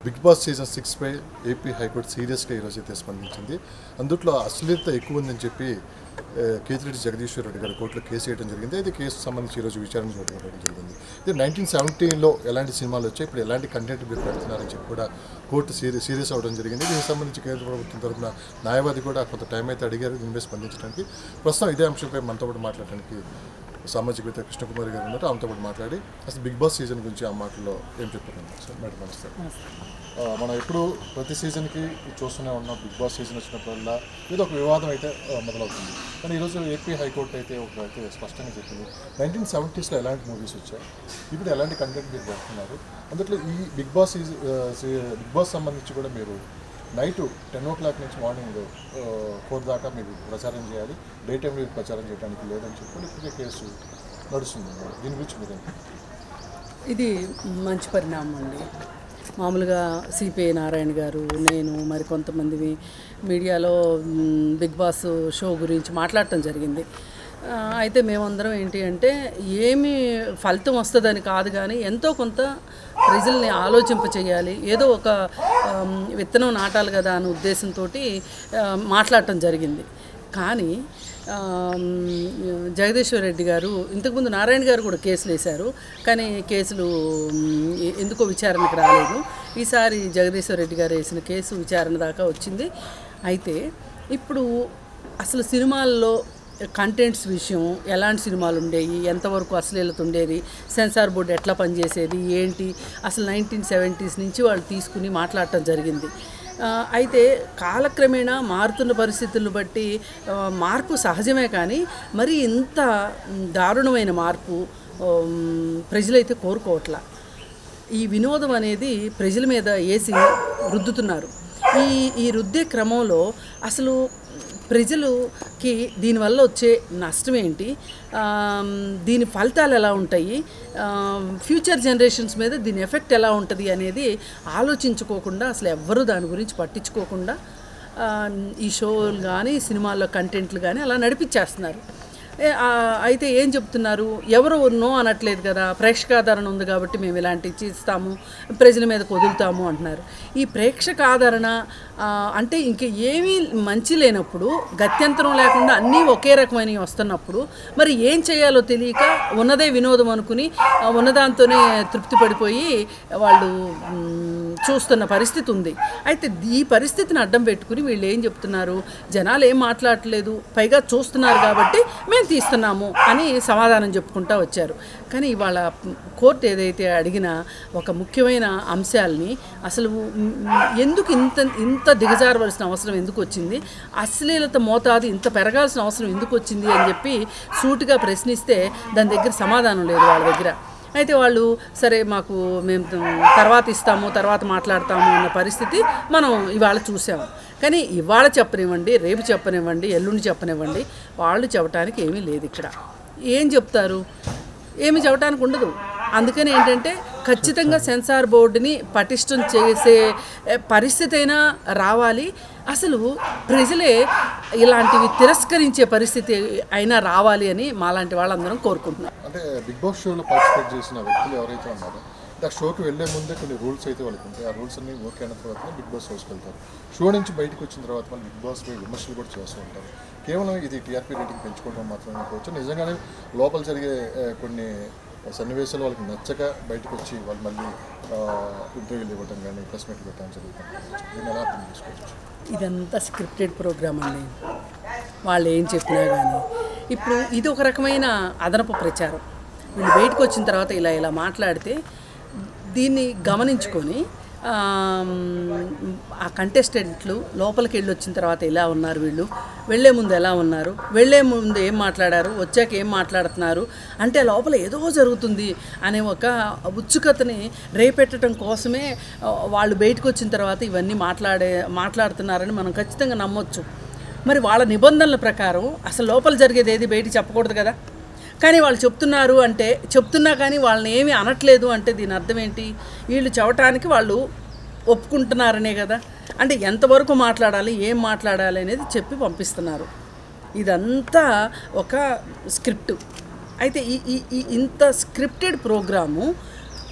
big Boss season సిక్స్పై AP high court సీరియస్గా ఈరోజు అయితే స్పందించింది అందుట్లో అశ్లీలత ఎక్కువ ఉందని చెప్పి ఆ, కేతిరెడ్డి జగదీశ్వర్ రెడ్డి గారి కోర్టులో కేసు వేయడం జరిగింది అయితే కేసు సంబంధించి ఈరోజు విచారణ జరగడం జరిగింది ఇది నైన్టీన్ సెవెంటీన్లో ఎలాంటి సినిమాలు వచ్చాయి ఇప్పుడు ఎలాంటి కంటెంట్ మీరు పెడుతున్నారని చెప్పి కూడా కోర్టు సీరియస్ సీరియస్ అవ్వడం జరిగింది దీనికి సంబంధించి కేంద్ర ప్రభుత్వం తరఫున న్యాయవాది కూడా కొంత టైం అయితే అడిగారు దీనిపై స్పందించడానికి ప్రస్తుతం ఇదే అంశంపై మనతో పాటు మాట్లాడడానికి సామాజికవేత్త కృష్ణకుమారి గారు ఉన్నారు ఆమెతో పాటు మాట్లాడి అసలు బిగ్ బాస్ సీజన్ గురించి ఆ మాటల్లో ఏం చెప్పారు సార్ మేడం నమస్తే ఆ, మనం ఎప్పుడు ప్రతి సీజన్కి చూస్తూనే ఉన్నాం బిగ్ బాస్ సీజన్ వచ్చినప్పుడల్లా ఏదో ఒక వివాదం అయితే ఆ, మొదలవుతుంది కానీ ఈరోజు ఏపీ హైకోర్టు అయితే ఒక అయితే స్పష్టంగా చెప్పింది నైన్టీన్ సెవెంటీస్లో ఎలాంటి మూవీస్ వచ్చాయి ఇప్పుడు ఎలాంటి కంటెంట్ మీరు పెడుతున్నారు అందులో ఈ Bigg Boss season Bigg Boss సంబంధించి కూడా మీరు నైట్ టెన్ ఓ క్లాక్ నుంచి మార్నింగ్ ఫోర్ దాకా మీరు ప్రచారం చేయాలి డే టైం మీరు ప్రచారం చేయడానికి లేదని చెప్పి ఇప్పటికే కేసు నడుస్తుంది దీని గురించి మీరు ఇది మంచి పరిణామం అండి మామూలుగా సిపిఐ నారాయణ గారు నేను మరి కొంతమంది మీడియాలో మ్, బిగ్ బాస్ షో గురించి మాట్లాడటం జరిగింది ఆ, అయితే మేమందరం ఏంటి అంటే ఏమి ఫలితం వస్తుందని కాదు కానీ ఎంతో కొంత ప్రజల్ని ఆలోచింప చేయాలి ఏదో ఒక ఆమ్, విత్తనం నాటాలి కదా అనే ఉద్దేశంతో మాట్లాడటం జరిగింది కానీ ఆమ్, జగదీశ్వర్ రెడ్డి గారు ఇంతకుముందు నారాయణ గారు కూడా కేసులు వేశారు కానీ కేసులు మ్, ఎ- ఎందుకో విచారణకు రాలేదు ఈసారి జగదీశ్వర్ రెడ్డి గారు వేసిన కేసు విచారణ దాకా వచ్చింది అయితే ఇప్పుడు అసలు సినిమాల్లో కంటెంట్స్ విషయం ఎలాంటి సినిమాలు ఉండేవి ఎంతవరకు అశ్లీలత ఉండేది సెన్సార్ బోర్డు ఎట్లా పనిచేసేది ఏంటి అసలు నైన్టీన్ సెవెంటీస్ నుంచి వాళ్ళు తీసుకుని మాట్లాడటం జరిగింది ఆ, అయితే కాలక్రమేణా మారుతున్న పరిస్థితులను బట్టి ఆ, మార్పు సహజమే కానీ మరి ఇంత మ్, దారుణమైన మార్పు ఉమ్, ప్రజలైతే కోరుకోవట్లా ఈ వినోదం అనేది ప్రజల మీద వేసి రుద్దుతున్నారు ఈ ఈ రుద్దే క్రమంలో అసలు ప్రజలుకి దీనివల్ల వచ్చే నష్టం ఏంటి ఆమ్, దీని ఫలితాలు ఎలా ఉంటాయి ఆమ్, ఫ్యూచర్ జనరేషన్స్ మీద దీని ఎఫెక్ట్ ఎలా ఉంటుంది అనేది ఆలోచించుకోకుండా అసలు ఎవ్వరూ దాని గురించి పట్టించుకోకుండా ఆ, ఈ షోలు కానీ సినిమాల్లో కంటెంట్లు కానీ అలా నడిపించేస్తున్నారు ఏ, ఆ, అయితే ఏం చెప్తున్నారు ఎవరు నో అనట్లేదు కదా ప్రేక్షకాదరణ ఉంది కాబట్టి మేము ఇలాంటివి ఇస్తాము ప్రజల మీద వదులుతాము అంటున్నారు ఈ ప్రేక్షక ఆదరణ ఆ, అంటే ఇంక ఏమీ మంచి లేనప్పుడు గత్యంతరం లేకుండా అన్నీ ఒకే రకమైనవి వస్తున్నప్పుడు మరి ఏం చేయాలో తెలియక ఉన్నదే వినోదం అనుకుని ఆ, ఉన్నదాంతోనే తృప్తి పడిపోయి వాళ్ళు మ్, చూస్తున్న పరిస్థితి ఉంది అయితే ఈ పరిస్థితిని అడ్డం పెట్టుకుని వీళ్ళు ఏం చెప్తున్నారు జనాలు ఏం మాట్లాడట్లేదు పైగా చూస్తున్నారు కాబట్టి మేము తీస్తున్నాము అని సమాధానం చెప్పుకుంటా వచ్చారు కానీ ఇవాళ కోర్టు ఏదైతే అడిగిన ఒక ముఖ్యమైన అంశాలని అసలు మ్, ఎందుకు ఇంత ఇంత దిగజారవలసిన అవసరం ఎందుకు వచ్చింది అశ్లీలత మోతాదు ఇంత పెరగాల్సిన అవసరం ఎందుకు వచ్చింది అని చెప్పి సూటిగా ప్రశ్నిస్తే దాని దగ్గర సమాధానం లేదు వాళ్ళ దగ్గర అయితే వాళ్ళు సరే మాకు మేము తర్వాత ఇస్తాము తర్వాత మాట్లాడతాము అన్న పరిస్థితి మనం ఇవాళ చూసాము కానీ ఇవాళ చెప్పనివ్వండి రేపు చెప్పనివ్వండి ఎల్లుండి చెప్పనివ్వండి వాళ్ళు చెప్పడానికి ఏమీ లేదు ఇక్కడ ఏం చెప్తారు ఏమి చెప్పడానికి ఉండదు అందుకని ఏంటంటే ఖచ్చితంగా సెన్సార్ బోర్డుని పటిష్టం చేసే ఏ, పరిస్థితి అయినా రావాలి అసలు ప్రజలే ఇలాంటివి తిరస్కరించే పరిస్థితి అయినా రావాలి అని మాలాంటి వాళ్ళందరం కోరుకుంటున్నాం అంటే బిగ్ బాస్ షోలో పార్టిసిపేట్ చేసిన వ్యక్తులు ఎవరైతే ఉన్నారో అంటే ఆ షోకి వెళ్ళే ముందే కొన్ని రూల్స్ అయితే వాళ్ళకి ఉంటాయి ఆ రూల్స్ అన్ని ఓకే అయిన తర్వాత బిగ్ బాస్ హౌస్కి వెళ్తారు షో నుంచి బయటకు వచ్చిన తర్వాత వాళ్ళు బిగ్ బాస్ పై విమర్శలు కూడా చేస్తూ ఉంటారు కేవలం ఇది టీఆర్పీ రేటింగ్ పెంచుకోవడం మాత్రమే అనుకోవచ్చు నిజంగానే లోపల జరిగే ఆ, కొన్ని సన్నివేశాలు వాళ్ళకి నచ్చక బయటకు వచ్చి వాళ్ళు మళ్ళీ ఇంటర్వ్యూలు ఇవ్వడం కానీ ప్రెస్ మీట్ పెట్టడం జరుగుతుంది దీన్ని ఎలా అర్థం చేసుకోవచ్చు ఇదంతా స్క్రిప్టెడ్ ప్రోగ్రామ్ అండి వాళ్ళు ఏం చెప్పినా కానీ ఇప్పుడు ఇది ఒక రకమైన అదనపు ప్రచారం వీళ్ళు బయటకు వచ్చిన తర్వాత ఇలా ఇలా మాట్లాడితే దీన్ని గమనించుకొని ఆమ్, ఆ కంటెస్టెంట్లు లోపలికి వెళ్ళి వచ్చిన తర్వాత ఎలా ఉన్నారు వీళ్ళు వెళ్ళే ముందు ఎలా ఉన్నారు వెళ్ళే ముందు ఏం మాట్లాడారు వచ్చాక ఏం మాట్లాడుతున్నారు అంటే లోపల ఏదో జరుగుతుంది అనే ఒక ఉత్సుకతని రేపెట్టడం కోసమే ఆ, వాళ్ళు బయటకు వచ్చిన తర్వాత ఇవన్నీ మాట్లాడే మాట్లాడుతున్నారని మనం ఖచ్చితంగా నమ్మొచ్చు మరి వాళ్ళ నిబంధనల ప్రకారం అసలు లోపల జరిగేది ఏది బయట చెప్పకూడదు కదా కానీ వాళ్ళు చెప్తున్నారు అంటే చెప్తున్నా కానీ వాళ్ళని ఏమీ అనట్లేదు అంటే దీని అర్థం ఏంటి వీళ్ళు చెప్పటానికి వాళ్ళు ఒప్పుకుంటున్నారనే కదా అంటే ఎంతవరకు మాట్లాడాలి ఏం మాట్లాడాలి అనేది చెప్పి పంపిస్తున్నారు ఇదంతా ఒక స్క్రిప్ట్ అయితే ఈ ఈ ఈ ఇంత స్క్రిప్టెడ్ ప్రోగ్రాము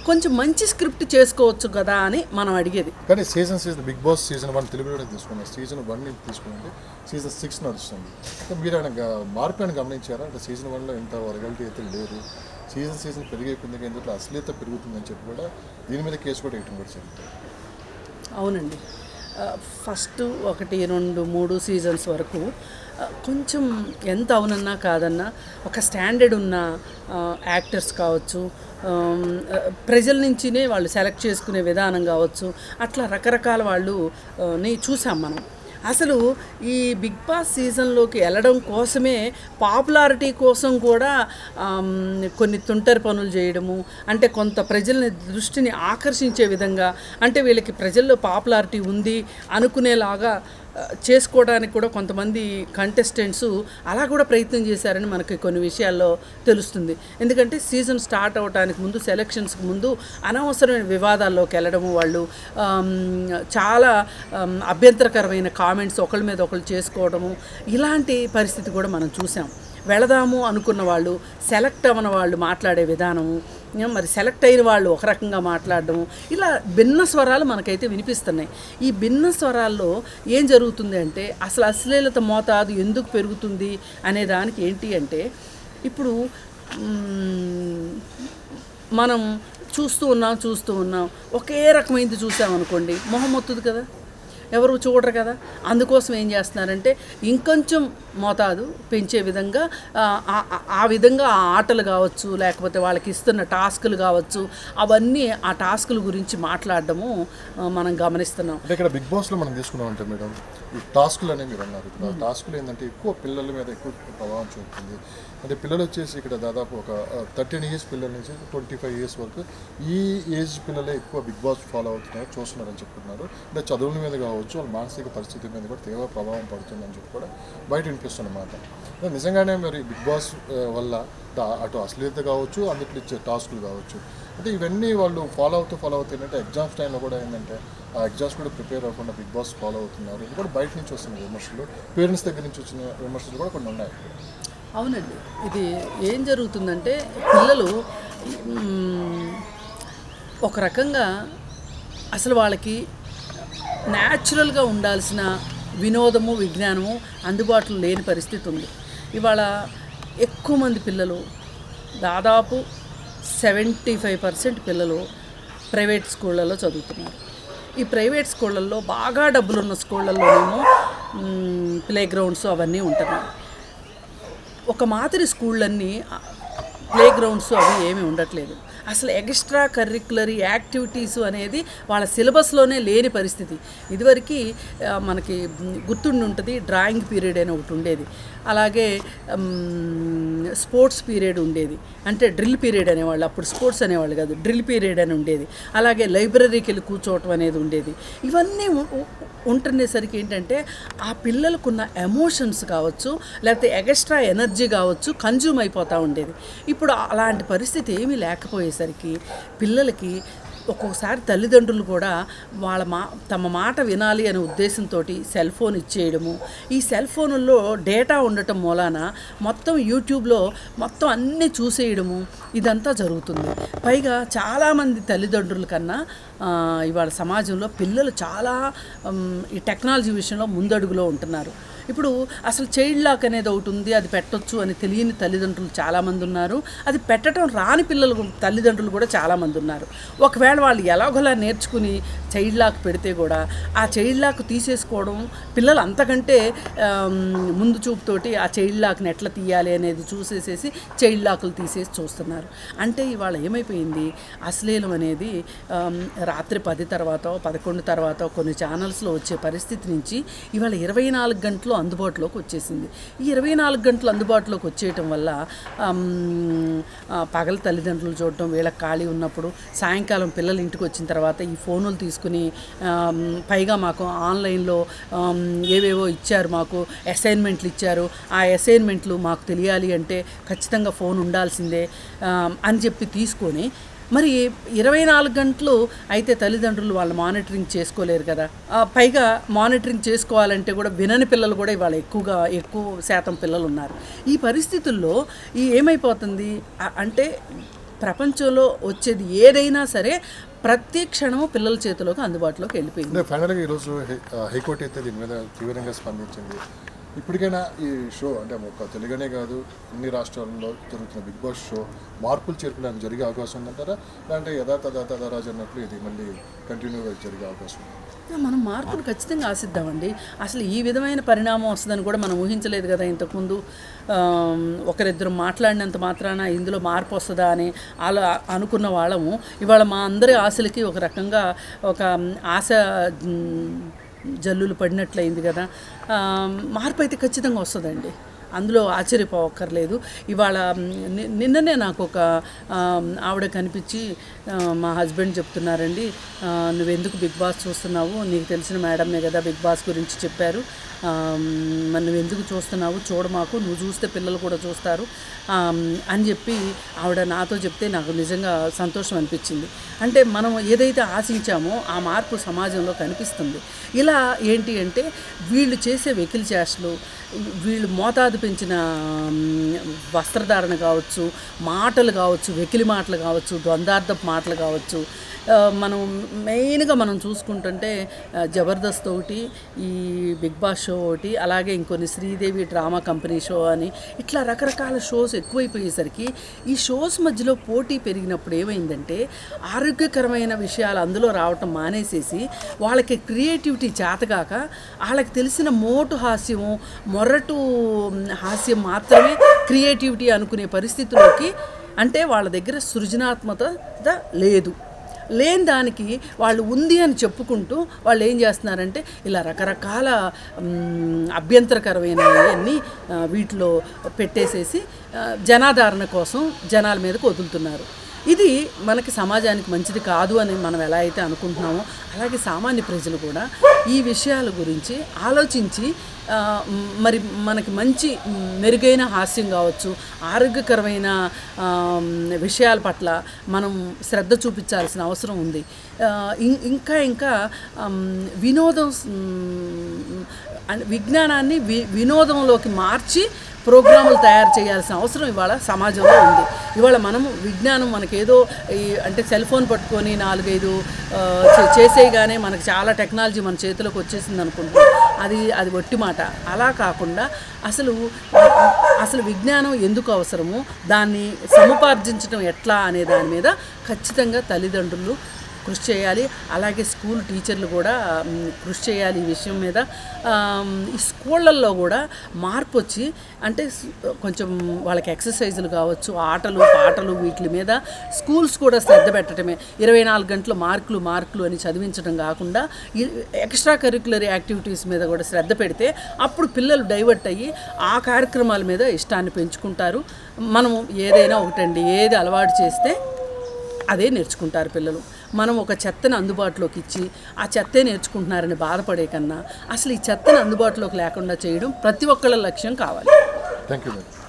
కొంచెం మంచి స్క్రిప్ట్ చేసుకోవచ్చు కదా అని మనం అడిగేది కానీ season season Bigg Boss season one తెలుగులో తీసుకున్నాం సీజన్ వన్ నుంచి తీసుకుంటే సీజన్ సిక్స్ నడుస్తుంది అంటే మీరు ఆయన గ- మార్పు అని గమనించారా అంటే సీజన్ వన్లో ఇంత వరగలిటీ అయితే లేదు సీజన్ సీజన్ పెరిగే కొద్దిగా ఇందులో అశ్లీలత పెరుగుతుందని చెప్పి కూడా దీని మీద కేసు కూడా వేయటం కూడా జరిగింది అవునండి ఆ, ఫస్ట్ ఒకటి రెండు మూడు సీజన్స్ వరకు ఆ, కొంచెం ఎంత అవునన్నా కాదన్నా ఒక స్టాండర్డ్ ఉన్న ఆ, యాక్టర్స్ కావచ్చు ఆమ్, ఆ, ప్రజల నుంచినే వాళ్ళు సెలెక్ట్ చేసుకునే విధానం కావచ్చు అట్లా రకరకాల వాళ్ళు ఆ, ని చూసాం మనం అసలు ఈ బిగ్ బాస్ సీజన్లోకి వెళ్ళడం కోసమే పాపులారిటీ కోసం కూడా ఆమ్, కొన్ని తుంటరి పనులు చేయడము అంటే కొంత ప్రజల్ని దృష్టిని ఆకర్షించే విధంగా అంటే వీళ్ళకి ప్రజల్లో పాపులారిటీ ఉంది అనుకునేలాగా ఆ, చేసుకోవడానికి కూడా కొంతమంది కంటెస్టెంట్స్ అలా కూడా ప్రయత్నం చేశారని మనకి కొన్ని విషయాల్లో తెలుస్తుంది ఎందుకంటే సీజన్ స్టార్ట్ అవ్వడానికి ముందు సెలక్షన్స్కి ముందు అనవసరమైన వివాదాల్లోకి వెళ్ళడము వాళ్ళు ఆమ్, చాలా ఆమ్, అభ్యంతరకరమైన కామెంట్స్ ఒకళ్ళ మీద ఒకళ్ళు చేసుకోవడము ఇలాంటి పరిస్థితి కూడా మనం చూసాం వెళదాము అనుకున్న వాళ్ళు సెలెక్ట్ అవ్వని వాళ్ళు మాట్లాడే విధానము ఇంకా మరి సెలెక్ట్ అయిన వాళ్ళు ఒక రకంగా మాట్లాడడము ఇలా భిన్న స్వరాలు మనకైతే వినిపిస్తున్నాయి ఈ భిన్న స్వరాల్లో ఏం జరుగుతుంది అంటే అసలు అశ్లీలత మోతాదు ఎందుకు పెరుగుతుంది అనే దానికి ఏంటి అంటే ఇప్పుడు మ్మ్, మనం చూస్తూ ఉన్నాం చూస్తూ ఉన్నాం ఒకే రకమైనది చూసామనుకోండి మొహం వస్తుంది కదా ఎవరు చూడరు కదా అందుకోసం ఏం చేస్తున్నారంటే ఇంకొంచెం మోతాదు పెంచే విధంగా ఆ, ఆ- ఆ- ఆ విధంగా ఆ ఆటలు కావచ్చు లేకపోతే వాళ్ళకి ఇస్తున్న టాస్కులు కావచ్చు అవన్నీ ఆ టాస్కుల గురించి మాట్లాడడము ఆ, మనం గమనిస్తున్నాం అంటే ఇక్కడ బిగ్ బాస్లో మనం తీసుకున్నామంటే మేడం ఈ టాస్కులు అనేవి మీరు అన్నారు ఇప్పుడు ఆ టాస్కులు ఏంటంటే ఎక్కువ పిల్లల మీద ఎక్కువ ప్రభావం చూపుతుంది అంటే పిల్లలు వచ్చేసి ఇక్కడ దాదాపు ఒక థర్టీన్ ఇయర్స్ పిల్లల నుంచి ట్వంటీ ఫైవ్ ఇయర్స్ వరకు ఈ ఏజ్ పిల్లలే ఎక్కువ బిగ్ బాస్ ఫాలో అవుతున్నారు చూస్తున్నారని చెప్తున్నారు అంటే చదువుల మీద కావచ్చు వాళ్ళ మానసిక పరిస్థితి మీద కూడా తీవ్ర ప్రభావం పడుతుందని చెప్పి కూడా బయట వినిపిస్తున్నమాట అంటే నిజంగానే మరి బిగ్ బాస్ ఆ, వల్ల దా- అటు అశ్లీలత కావచ్చు అందుట్లో ఇచ్చే టాస్కులు కావచ్చు అంటే ఇవన్నీ వాళ్ళు ఫాలో అవుతూ ఫాలో అవుతూ ఏంటంటే ఎగ్జామ్స్ టైంలో కూడా ఏంటంటే ఆ ఎగ్జామ్స్ కూడా ప్రిపేర్ అవ్వకుండా బిగ్ బాస్ ఫాలో అవుతున్నారు ఇది కూడా బయట నుంచి వస్తున్న విమర్శలు పేరెంట్స్ దగ్గర నుంచి వచ్చిన విమర్శలు కూడా కొన్ని ఉన్నాయి అవునండి ఇది ఏం జరుగుతుందంటే పిల్లలు మ్, ఒక రకంగా అసలు వాళ్ళకి న్యాచురల్గా ఉండాల్సిన వినోదము విజ్ఞానము అందుబాటులో లేని పరిస్థితి ఉంది ఇవాళ ఎక్కువ మంది పిల్లలు దాదాపు సెవెంటీ ఫైవ్ పర్సెంట్ పిల్లలు ప్రైవేట్ స్కూళ్ళలో చదువుతున్నారు ఈ ప్రైవేట్ స్కూళ్ళల్లో బాగా డబ్బులున్న స్కూళ్ళల్లోనేమో ప్లే గ్రౌండ్స్ అవన్నీ ఉంటున్నాయి ఒక మాదిరి స్కూళ్ళన్నీ ప్లే గ్రౌండ్స్ అవి ఏమీ ఉండట్లేదు అసలు ఎక్స్ట్రా కరిక్యులర్ యాక్టివిటీస్ అనేది వాళ్ళ సిలబస్లోనే లేని పరిస్థితి ఇదివరకు ఆ, మనకి గుర్తుండి ఉంటుంది డ్రాయింగ్ పీరియడ్ అని ఒకటి ఉండేది అలాగే మ్, స్పోర్ట్స్ పీరియడ్ ఉండేది అంటే డ్రిల్ పీరియడ్ అనేవాళ్ళు అప్పుడు స్పోర్ట్స్ అనేవాళ్ళు కాదు డ్రిల్ పీరియడ్ అని ఉండేది అలాగే లైబ్రరీకి వెళ్ళి కూర్చోవటం అనేది ఉండేది ఇవన్నీ ఉ- ఉ- ఉంటుండేసరికి ఏంటంటే ఆ పిల్లలకున్న ఎమోషన్స్ కావచ్చు లేకపోతే ఎక్స్ట్రా ఎనర్జీ కావచ్చు కన్జ్యూమ్ అయిపోతూ ఉండేది ఇప్పుడు అలాంటి పరిస్థితి ఏమీ లేకపోయేసరికి పిల్లలకి ఒక్కొక్కసారి తల్లిదండ్రులు కూడా వాళ్ళ మా తమ మాట వినాలి అనే ఉద్దేశంతో సెల్ ఫోన్ ఇచ్చేయడము ఈ సెల్ ఫోనుల్లో డేటా ఉండటం మూలాన మొత్తం యూట్యూబ్లో మొత్తం అన్నీ చూసేయడము ఇదంతా జరుగుతుంది పైగా చాలామంది తల్లిదండ్రుల కన్నా ఆ, ఇవాళ సమాజంలో పిల్లలు చాలా ఉమ్, ఈ టెక్నాలజీ విషయంలో ముందడుగులో ఉంటున్నారు ఇప్పుడు అసలు చైల్డ్ లాక్ అనేది ఒకటి ఉంది అది పెట్టొచ్చు అని తెలియని తల్లిదండ్రులు చాలామంది ఉన్నారు అది పెట్టడం రాని పిల్లలు తల్లిదండ్రులు కూడా చాలామంది ఉన్నారు ఒకవేళ వాళ్ళు ఎలాగోలా నేర్చుకుని చైల్డ్ లాక్ పెడితే కూడా ఆ చైల్డ్ లాక్ తీసేసుకోవడం పిల్లలు అంతకంటే ఆమ్, ముందు చూపుతోటి ఆ చైల్డ్ లాక్ని ఎట్లా తీయాలి అనేది చూసేసేసి చైల్డ్ లాకులు తీసేసి చూస్తున్నారు అంటే ఇవాళ ఏమైపోయింది అశ్లీలం అనేది ఆమ్, రాత్రి పది తర్వాత పదకొండు తర్వాత కొన్ని ఛానల్స్లో వచ్చే పరిస్థితి నుంచి ఇవాళ ఇరవై నాలుగు గంటలు అందుబాటులోకి వచ్చేసింది ఈ ఇరవై నాలుగు గంటలు అందుబాటులోకి వచ్చేయటం వల్ల ఆమ్, ఆ, పగల తల్లిదండ్రులు చూడటం వీళ్ళకి ఖాళీ ఉన్నప్పుడు సాయంకాలం పిల్లలు ఇంటికి వచ్చిన తర్వాత ఈ ఫోనులు తీసుకుని ఆమ్, పైగా మాకు ఆన్లైన్లో ఆమ్, ఏవేవో ఇచ్చారు మాకు అసైన్మెంట్లు ఇచ్చారు ఆ అసైన్మెంట్లు మాకు తెలియాలి అంటే ఖచ్చితంగా ఫోన్ ఉండాల్సిందే ఆమ్, అని చెప్పి తీసుకొని మరి ఇరవై నాలుగు గంటలు అయితే తల్లిదండ్రులు వాళ్ళు మానిటరింగ్ చేసుకోలేరు కదా ఆ, పైగా మానిటరింగ్ చేసుకోవాలంటే కూడా వినని పిల్లలు కూడా ఇవాళ ఎక్కువగా ఎక్కువ శాతం పిల్లలు ఉన్నారు ఈ పరిస్థితుల్లో ఈ ఏమైపోతుంది ఆ- అంటే ప్రపంచంలో వచ్చేది ఏదైనా సరే ప్రతి క్షణము పిల్లల చేతిలోకి అందుబాటులోకి వెళ్ళిపోయింది అంటే ఫైనల్గా ఈరోజు హై- ఆ, హైకోర్టు అయితే దీని మీద తీవ్రంగా స్పందించింది ఇప్పటికైనా ఈ షో అంటే ఒక తెలుగునే కాదు అన్ని రాష్ట్రాల్లో జరుగుతున్న బిగ్ బాస్ షో మార్పులు చేర్పులు జరిగే అవకాశం ఉందంటారా లేదంటే యథాతథ తథారాజు అన్నట్లు ఇది మళ్ళీ కంటిన్యూగా జరిగే అవకాశం ఉంది మనం మార్పులు ఖచ్చితంగా ఆశిద్దామండి అసలు ఈ విధమైన పరిణామం వస్తుందని కూడా మనం ఊహించలేదు కదా ఇంతకుముందు ఆమ్, ఒకరిద్దరు మాట్లాడినంత మాత్రాన ఇందులో మార్పు వస్తుందా అని అలా అనుకున్న వాళ్ళము ఇవాళ మా అందరి ఆశలకి ఒక రకంగా ఒక ఆశ మ్, జల్లులు పడినట్లయింది కదా ఆమ్, మార్పు అయితే ఖచ్చితంగా వస్తుందండి అందులో ఆశ్చర్యపోవక్కర్లేదు ఇవాళ మ్, ని- నిన్ననే నాకు ఒక ఆమ్, ఆవిడ కనిపించి ఆ, మా హస్బెండ్ చెప్తున్నారండి ఆ, నువ్వెందుకు బిగ్ బాస్ చూస్తున్నావు నీకు తెలిసిన మేడమే కదా బిగ్ బాస్ గురించి చెప్పారు ఆమ్, మరి నువ్వు ఎందుకు చూస్తున్నావు చూడ మాకు నువ్వు చూస్తే పిల్లలు కూడా చూస్తారు ఆమ్, అని చెప్పి ఆవిడ నాతో చెప్తే నాకు నిజంగా సంతోషం అనిపించింది అంటే మనం ఏదైతే ఆశించామో ఆ మార్పు సమాజంలో కనిపిస్తుంది ఇలా ఏంటి అంటే వీళ్ళు చేసే వెకిలి చేష్టలు వీళ్ళు మోతాదు పెంచిన మ్, వస్త్రధారణ కావచ్చు మాటలు కావచ్చు వెకిలి మాటలు కావచ్చు ద్వందార్థపు మాటలు కావచ్చు ఆ, మనం మెయిన్గా మనం చూసుకుంటుంటే ఆ, జబర్దస్త్ ఒకటి ఈ బిగ్ బాస్ షో ఒకటి అలాగే ఇంకొన్ని శ్రీదేవి డ్రామా కంపెనీ షో అని ఇట్లా రకరకాల షోస్ ఎక్కువైపోయేసరికి ఈ షోస్ మధ్యలో పోటీ పెరిగినప్పుడు ఏమైందంటే ఆరోగ్యకరమైన విషయాలు అందులో రావటం మానేసేసి వాళ్ళకి క్రియేటివిటీ చేతగాక వాళ్ళకి తెలిసిన మోటు హాస్యము మొర్రటు హాస్యం మాత్రమే క్రియేటివిటీ అనుకునే పరిస్థితిలోకి అంటే వాళ్ళ దగ్గర సృజనాత్మకత లేదు లేని దానికి వాళ్ళు ఉంది అని చెప్పుకుంటూ వాళ్ళు ఏం చేస్తున్నారంటే ఇలా రకరకాల మ్, అభ్యంతరకరమైనవన్నీ ఆ, వీటిలో పెట్టేసేసి ఆ, జనాదరణ కోసం జనాల మీదకు వదులుతున్నారు ఇది మనకి సమాజానికి మంచిది కాదు అని మనం ఎలా అయితే అనుకుంటున్నామో అలాగే సామాన్య ప్రజలు కూడా ఈ విషయాల గురించి ఆలోచించి ఆ, మ్, మరి మనకి మంచి మ్, మెరుగైన హాస్యం కావచ్చు ఆరోగ్యకరమైన ఆ, మ్, విషయాల పట్ల మనం శ్రద్ధ చూపించాల్సిన అవసరం ఉంది ఆ, ఇం- ఇంకా ఇంకా ఆమ్, వినోదం మ్, అంటే విజ్ఞానాన్ని వి వినోదంలోకి మార్చి ప్రోగ్రాములు తయారు చేయాల్సిన అవసరం ఇవాళ సమాజంలో ఉంది ఇవాళ మనము విజ్ఞానం మనకేదో ఈ అంటే సెల్ ఫోన్ పట్టుకొని నాలుగైదు ఆ, చే- చేసేయగానే మనకు చాలా టెక్నాలజీ మన చేతిలోకి వచ్చేసింది అనుకుంటాం అది అది ఒట్టి మాట అలా కాకుండా అసలు అసలు విజ్ఞానం ఎందుకు అవసరము దాన్ని సముపార్జించడం ఎట్లా అనే దాని మీద ఖచ్చితంగా తల్లిదండ్రులు కృషి చేయాలి అలాగే స్కూల్ టీచర్లు కూడా మ్, కృషి చేయాలి ఈ విషయం మీద ఆమ్, ఈ స్కూళ్ళల్లో కూడా మార్పు వచ్చి అంటే స్- కొంచెం వాళ్ళకి ఎక్సర్సైజులు కావచ్చు ఆటలు పాటలు వీటి మీద స్కూల్స్ కూడా శ్రద్ధ పెట్టడమే ఇరవై నాలుగు గంటలు మార్కులు మార్కులు అని చదివించడం కాకుండా ఈ ఎక్స్ట్రా కరిక్యులర్ యాక్టివిటీస్ మీద కూడా శ్రద్ధ పెడితే అప్పుడు పిల్లలు డైవర్ట్ అయ్యి ఆ కార్యక్రమాల మీద ఇష్టాన్ని పెంచుకుంటారు మనము ఏదైనా ఒకటండి ఏది అలవాటు చేస్తే అదే నేర్చుకుంటారు పిల్లలు మనం ఒక చెత్తను అందుబాటులోకి ఇచ్చి ఆ చెత్తే నేర్చుకుంటున్నారని బాధపడే కన్నా అసలు ఈ చెత్తను అందుబాటులోకి లేకుండా చేయడం ప్రతి ఒక్కళ్ళ లక్ష్యం కావాలి థ్యాంక్ యూ మేడం